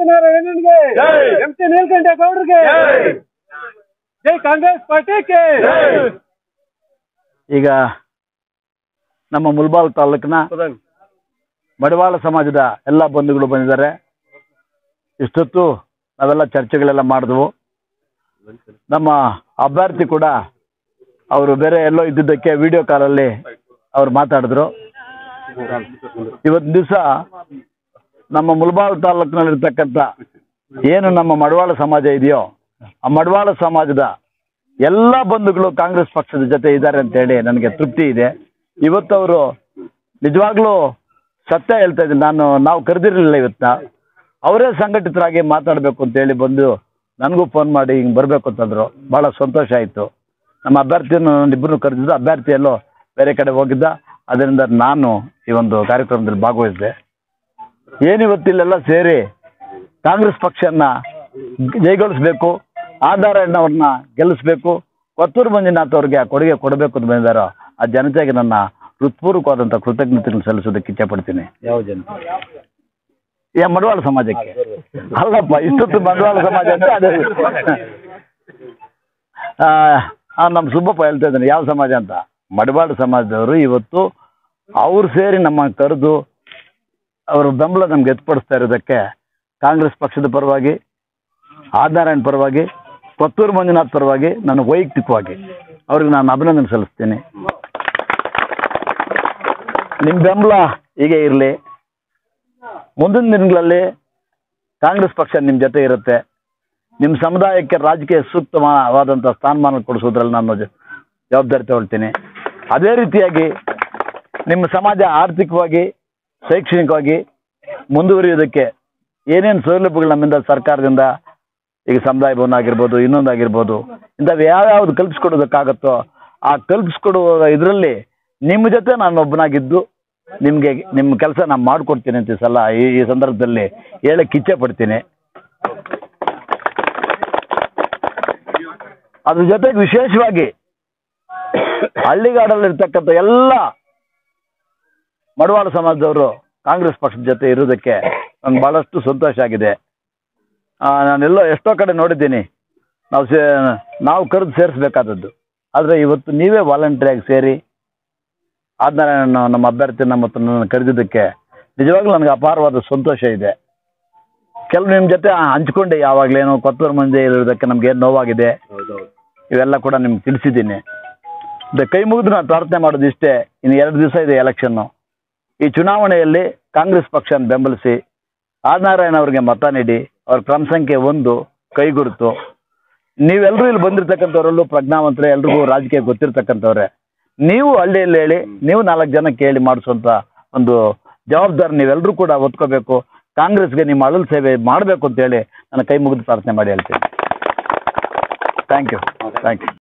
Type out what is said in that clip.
ಸತ್ಯನಾರಾಯಣನ್ಗೆ ಜೈ. M C ನೀಲಕಂಠೇಗೌಡರಿಗೆ ಜೈ. ಜೈ ಕಾಂಗ್ರೆಸ್ ಪಾರ್ಟಿಗೆ ಈಗ ನಮ್ಮ ಮುಲ್ಬಾಲ್ ತಾಲೂಕಿನ ಮಡಿವಾಳ ಸಮಾಜದ ಎಲ್ಲ ಬಂಧುಗಳು ಬಂದಿದ್ದಾರೆ ಇಷ್ಟೊತ್ತು ನಾವೆಲ್ಲ ಚರ್ಚೆಗಳೆಲ್ಲ ಮಾಡಿದ್ವು ನಮ್ಮ ಅಭ್ಯರ್ಥಿ ಕೂಡ ಅವರು ಬೇರೆ ಎಲ್ಲೋ ಇದ್ದಿದ್ದಕ್ಕೆ ವಿಡಿಯೋ ಕಾಲಲ್ಲಿ ಅವ್ರು ಮಾತಾಡಿದ್ರು ಇವತ್ತು ದಿವಸ ನಮ್ಮ ಮುಲ್ಬಾಲ್ ತಾಲೂಕಿನಲ್ಲಿರ್ತಕ್ಕಂಥ ಏನು ನಮ್ಮ ಮಡವಾಳ ಸಮಾಜ ಇದೆಯೋ ಆ ಮಡವಾಳ ಸಮಾಜದ ಎಲ್ಲ ಬಂಧುಗಳು ಕಾಂಗ್ರೆಸ್ ಪಕ್ಷದ ಜೊತೆ ಇದ್ದಾರೆ ಅಂತೇಳಿ ನನಗೆ ತೃಪ್ತಿ ಇದೆ ಇವತ್ತು ಅವರು ನಿಜವಾಗ್ಲೂ ಸತ್ಯ ಹೇಳ್ತಾ ಇದ್ದೀನಿ ನಾನು ನಾವು ಕರೆದಿರಲಿಲ್ಲ ಇವತ್ತ ಅವರೇ ಸಂಘಟಿತರಾಗಿ ಮಾತಾಡಬೇಕು ಅಂತೇಳಿ ಬಂದು ನನಗೂ ಫೋನ್ ಮಾಡಿ ಹಿಂಗೆ ಬರಬೇಕು ಅಂತಂದ್ರು ಭಾಳ ಸಂತೋಷ ಆಯಿತು ನಮ್ಮ ಅಭ್ಯರ್ಥಿಯನ್ನು ಇಬ್ಬರು ಕರೆದಿದ್ದು ಅಭ್ಯರ್ಥಿ ಎಲ್ಲೋ ಬೇರೆ ಕಡೆ ಹೋಗಿದ್ದ ಅದರಿಂದ ನಾನು ಈ ಒಂದು ಕಾರ್ಯಕ್ರಮದಲ್ಲಿ ಭಾಗವಹಿಸಿದೆ ಏನಿವತ್ತಿಲ್ಲೆಲ್ಲ ಸೇರಿ ಕಾಂಗ್ರೆಸ್ ಪಕ್ಷನ ಜೈಗೊಳಿಸ್ಬೇಕು ಆಧಾರಣ್ಣವ್ರನ್ನ ಗೆಲ್ಲಿಸ್ಬೇಕು ಕೊತ್ತೂರು ಮಂಜುನಾಥ್ ಅವ್ರಿಗೆ ಆ ಕೊಡುಗೆ ಕೊಡಬೇಕು ಅಂತ ಬಂದಿದ್ದಾರೋ ಆ ಜನತೆಗೆ ನನ್ನ ಹೃತ್ಪೂರ್ವಕವಾದಂಥ ಕೃತಜ್ಞತೆಗಳನ್ನು ಸಲ್ಲಿಸೋದಕ್ಕೆ ಇಚ್ಛೆಪಡ್ತೀನಿ ಯಾವ ಜನತೆ ಏ ಮಡವಾಳ ಸಮಾಜಕ್ಕೆ ಅಲ್ಲಪ್ಪ ಇಷ್ಟೊತ್ತು ಮಡವಾಳ ಸಮಾಜ ಅಂತ ಅದೇ ಆ, ಆ, ನಮ್ಮ ಸುಬ್ಬಪ್ಪ ಹೇಳ್ತಾ ಇದ್ದಾನೆ ಯಾವ ಸಮಾಜ ಅಂತ ಮಡವಾಳ ಸಮಾಜದವರು ಇವತ್ತು ಅವ್ರು ಸೇರಿ ನಮ್ಮ ಕರೆದು ಅವರ ಬೆಂಬಲ ನಮ್ಗೆ ಎತ್ಪಡಿಸ್ತಾ ಇರೋದಕ್ಕೆ ಕಾಂಗ್ರೆಸ್ ಪಕ್ಷದ ಪರವಾಗಿ ಆದಿನಾರಾಯಣ್ ಪರವಾಗಿ ಕೊತ್ತೂರು ಮಂಜುನಾಥ್ ಪರವಾಗಿ ನಾನು ವೈಯಕ್ತಿಕವಾಗಿ ಅವ್ರಿಗೆ ನಾನು ಅಭಿನಂದನೆ ಸಲ್ಲಿಸ್ತೀನಿ ನಿಮ್ಮ ಬೆಂಬಲ ಹೀಗೆ ಇರಲಿ ಮುಂದಿನ ದಿನಗಳಲ್ಲಿ ಕಾಂಗ್ರೆಸ್ ಪಕ್ಷ ನಿಮ್ಮ ಜೊತೆ ಇರುತ್ತೆ ನಿಮ್ಮ ಸಮುದಾಯಕ್ಕೆ ರಾಜಕೀಯ ಸೂಕ್ತವಾದಂಥ ಸ್ಥಾನಮಾನ ಕೊಡಿಸೋದ್ರಲ್ಲಿ ನಾನು ಜ- ಜವಾಬ್ದಾರಿ ತಗೊಳ್ತೀನಿ ಅದೇ ರೀತಿಯಾಗಿ ನಿಮ್ಮ ಸಮಾಜ ಆರ್ಥಿಕವಾಗಿ ಶೈಕ್ಷಣಿಕವಾಗಿ ಮುಂದುವರಿಯೋದಕ್ಕೆ ಏನೇನು ಸೌಲಭ್ಯಗಳು ನಮ್ಮಿಂದ ಸರ್ಕಾರದಿಂದ ಈಗ ಸಮುದಾಯ ಭವನ ಆಗಿರ್ಬೋದು ಇನ್ನೊಂದು ಆಗಿರ್ಬೋದು ಇಂಥವು ಯಾವ್ಯಾವ್ದು ಕಲ್ಪಿಸ್ಕೊಡೋದಕ್ಕಾಗತ್ತೋ ಆ ಕಲ್ಪಿಸ್ಕೊಡುವ ಇದರಲ್ಲಿ ನಿಮ್ಮ ಜೊತೆ ನಾನು ಒಬ್ಬನಾಗಿದ್ದು ನಿಮಗೆ ನಿಮ್ಮ ಕೆಲಸ ನಾನು ಮಾಡಿಕೊಡ್ತೀನಿ ಅಂತ ಈ ಸಲ ಈ ಈ ಸಂದರ್ಭದಲ್ಲಿ ಹೇಳಕ್ಕೆ ಇಚ್ಛೆ ಪಡ್ತೀನಿ ಅದ್ರ ಜೊತೆಗೆ ವಿಶೇಷವಾಗಿ ಹಳ್ಳಿಗಾಡಲ್ಲಿರ್ತಕ್ಕಂಥ ಎಲ್ಲ ಮಡವಾಳ ಸಮಾಜದವರು ಕಾಂಗ್ರೆಸ್ ಪಕ್ಷದ ಜೊತೆ ಇರೋದಕ್ಕೆ ನಂಗೆ ಭಾಳಷ್ಟು ಸಂತೋಷ ಆಗಿದೆ ಆ, ನಾನೆಲ್ಲೋ ಎಷ್ಟೋ ಕಡೆ ನೋಡಿದ್ದೀನಿ ನಾವು ಸೇ ನಾವು ಕರೆದು ಸೇರಿಸ್ಬೇಕಾದದ್ದು ಆದರೆ ಇವತ್ತು ನೀವೇ ವಾಲಂಟ್ರಿಯಾಗಿ ಸೇರಿ ಆದ್ನಾರಾಯಣ ನಮ್ಮ ಅಭ್ಯರ್ಥಿ ನಮ್ಮ ಹತ್ರ ನನ್ನ ಕರೆದಿದ್ದಕ್ಕೆ ನಿಜವಾಗ್ಲೂ ನನಗೆ ಅಪಾರವಾದ ಸಂತೋಷ ಇದೆ ಕೆಲವು ನಿಮ್ಮ ಜೊತೆ ಹಂಚ್ಕೊಂಡೆ ಯಾವಾಗಲೇನು ಕೊತ್ತೂರು ಮಂದಿ ಇರೋದಕ್ಕೆ ನಮ್ಗೆ ಏನು ನೋವಾಗಿದೆ ಇವೆಲ್ಲ ಕೂಡ ನಿಮ್ಗೆ ತಿಳಿಸಿದ್ದೀನಿ ಇದು ಕೈ ಮುಗಿದು ನಾನು ಪ್ರಾರ್ಥನೆ ಮಾಡೋದು ಇಷ್ಟೇ ಇನ್ನು ಎರಡು ದಿವಸ ಇದೆ ಎಲೆಕ್ಷನ್ನು ಈ ಚುನಾವಣೆಯಲ್ಲಿ ಕಾಂಗ್ರೆಸ್ ಪಕ್ಷನ ಬೆಂಬಲಿಸಿ ಆದಿನಾರಾಯಣ ಅವರಿಗೆ ಮತ ನೀಡಿ ಅವ್ರ ಕ್ರಮ ಸಂಖ್ಯೆ ಒಂದು ಕೈ ಗುರುತು ನೀವೆಲ್ಲರೂ ಇಲ್ಲಿ ಬಂದಿರತಕ್ಕಂಥವರಲ್ಲೂ ಪ್ರಜ್ಞಾವಂತರೇ ಎಲ್ರಿಗೂ ರಾಜಕೀಯ ಗೊತ್ತಿರ್ತಕ್ಕಂಥವ್ರೆ ನೀವು ಹಳ್ಳಿಯಲ್ಲಿ ಹೇಳಿ ನೀವು ನಾಲ್ಕು ಜನ ಕೇಳಿ ಮಾಡಿಸುವಂಥ ಒಂದು ಜವಾಬ್ದಾರಿ ನೀವೆಲ್ಲರೂ ಕೂಡ ಒತ್ಕೋಬೇಕು ಕಾಂಗ್ರೆಸ್ಗೆ ನಿಮ್ಮ ಅಳಲು ಸೇವೆ ಮಾಡಬೇಕು ಅಂತೇಳಿ ನಾನು ಕೈ ಮುಗಿದು ಪ್ರಾರ್ಥನೆ ಮಾಡಿ ಹೇಳ್ತೀನಿ ಥ್ಯಾಂಕ್ ಯು ಥ್ಯಾಂಕ್ ಯು